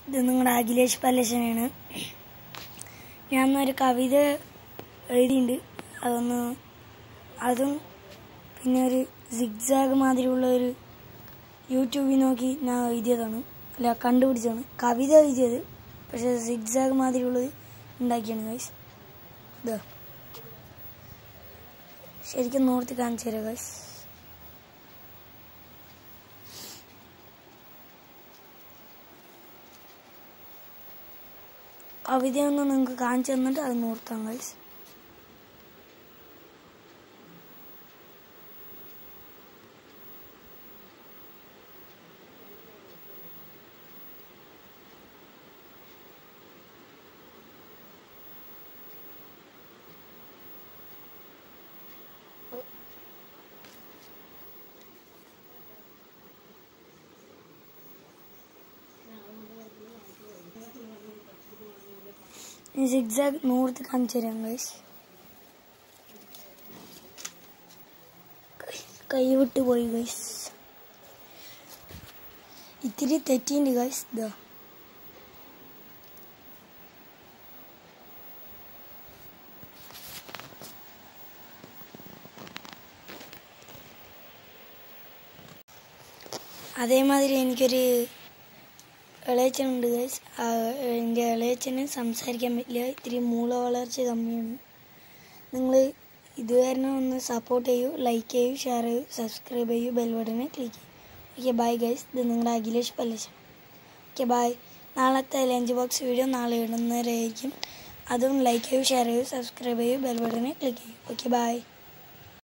ഇത് നിങ്ങളുടെ അഖിലേഷ് പല്ലശനാണ് ഞാൻ ഒരു കവിത എഴുതിയിട്ടുണ്ട് അതൊന്ന് അതും പിന്നെ ഒരു സിഗ്സാഗ് മാതിരിയുള്ള ഒരു യൂട്യൂബിൽ നോക്കി ഞാൻ എഴുതിയതാണ് അല്ല കണ്ടുപിടിച്ചതാണ് കവിത എഴുതിയത് പക്ഷെ സിഗ്സാഗ് മാതിരിയുള്ളത് ഉണ്ടാക്കിയാണ് ഗൈസ് ഇത് ശരിക്കും നോർത്തി കാണിച്ചു തരാം ഗൈസ് കവിതയൊന്ന് നിങ്ങൾക്ക് കാണിച്ചു തന്നിട്ട് അത് നോർത്താം ഗൈസ് സിഗ്സാഗ് നോർത്ത് കാണിച്ചു തരാം ഗൈസ് കൈ വിട്ട് പോയി ഗൈസ് ഇത്തിരി തെറ്റിണ്ട് ഗൈസ് ഇതാ അതേമാതിരി എനിക്കൊരു ഇളയച്ചനുണ്ട് ഗൈസ് എൻ്റെ ഇളയച്ചന് സംസാരിക്കാൻ പറ്റില്ല ഇത്തിരി മൂള വളർച്ച കമ്മിയാണ് നിങ്ങൾ ഇതുവരെ ഒന്ന് സപ്പോർട്ട് ചെയ്യൂ ലൈക്ക് ചെയ്യൂ ഷെയർ ചെയ്യൂ സബ്സ്ക്രൈബ് ചെയ്യൂ ബെൽ ബട്ടനെ ക്ലിക്ക് ചെയ്യൂ ഓക്കെ ബൈ ഗൈസ് ഇത് നിങ്ങളുടെ അഖിലേഷ് പല്ലശൻ ഓക്കെ ബൈ നാളത്തെ ലഞ്ച് ബോക്സ് വീഡിയോ നാളെ ഇടുന്നവരായിരിക്കും അതും ലൈക്ക് ചെയ്യൂ ഷെയർ ചെയ്യൂ സബ്സ്ക്രൈബ് ചെയ്യൂ ബെൽ ബട്ടനെ ക്ലിക്ക് ചെയ്യൂ ഓക്കെ ബൈ